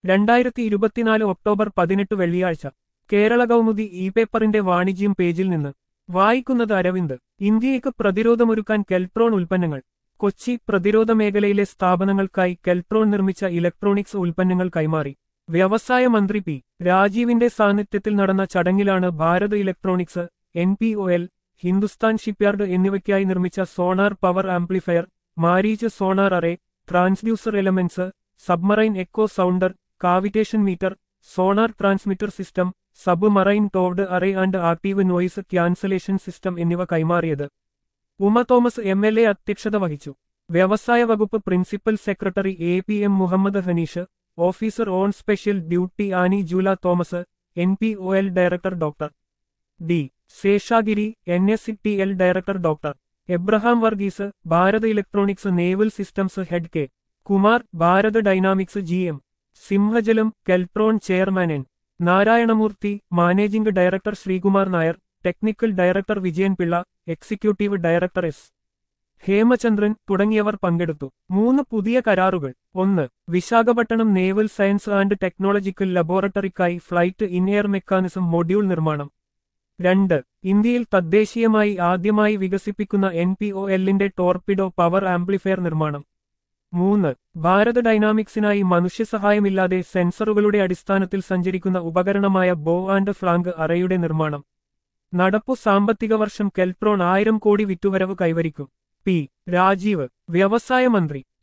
രണ്ടായിരത്തി ഇരുപത്തിനാല് ഒക്ടോബർ പതിനെട്ട് വെള്ളിയാഴ്ച കേരള കൗമുദി ഇ പേപ്പറിന്റെ വാണിജ്യം പേജിൽ നിന്ന് വായിക്കുന്നത് അരവിന്ദ് ഇന്ത്യയ്ക്ക് പ്രതിരോധമൊരുക്കാൻ കെൽട്രോൺ ഉൽപ്പന്നങ്ങൾ കൊച്ചി പ്രതിരോധ മേഖലയിലെ സ്ഥാപനങ്ങൾക്കായി കെൽട്രോൺ നിർമ്മിച്ച ഇലക്ട്രോണിക്സ് ഉൽപ്പന്നങ്ങൾ കൈമാറി വ്യവസായ മന്ത്രി പി രാജീവിന്റെ സാന്നിധ്യത്തിൽ നടന്ന ചടങ്ങിലാണ് Bharat electronics N P O L Hindustan shipyard എന്നിവയ്ക്കായി നിർമ്മിച്ച sonar power amplifier Mareech sonar array transducer elements submarine echo sounder cavitation meter sonar transmitter system submarine towed array and active noise cancellation system എന്നിവ കൈമാറിയത് Uma Thomas M L A അധ്യക്ഷത വഹിച്ചു വ്യവസായ വകുപ്പ് principal secretary A P M Muhammad Hanish officer on special duty Annie Jula Thomas N P O L director doctor D Seshagiri N S T L director doctor Abraham Varghese Bharat electronics naval systems head K Kumar Bharat dynamics G M Simhajalam Keltron chairman N Narayanamoorthy managing director Sreekumar Nair technical director Vijayan Pillai executive director S Hemachandran തുടങ്ങിയവർ പങ്കെടുത്തു മൂന്ന് പുതിയ കരാറുകൾ ഒന്ന് Visakhapatnam naval science and technological ലബോറട്ടറിക്കായി flight in air mechanism module നിർമ്മാണം രണ്ട് ഇന്ത്യയിൽ തദ്ദേശീയമായി ആദ്യമായി വികസിപ്പിക്കുന്ന എൻ പി ഒ എല്ലിന്റെ ടോർപിഡോ പവർ ആംപ്ലിഫയർ നിർമ്മാണം മൂന്ന് ഭാരത് ഡൈനാമിക്സിനായി മനുഷ്യസഹായമില്ലാതെ സെൻസറുകളുടെ അടിസ്ഥാനത്തിൽ സഞ്ചരിക്കുന്ന ഉപകരണമായ ബോ ആൻഡ് ഫ്ലാങ്ക് അറയുടെ നിർമ്മാണം നടപ്പു സാമ്പത്തിക വർഷം കെൽട്രോൺ ആയിരം കോടി വിറ്റുവരവ് കൈവരിക്കും പി രാജീവ് വ്യവസായ മന്ത്രി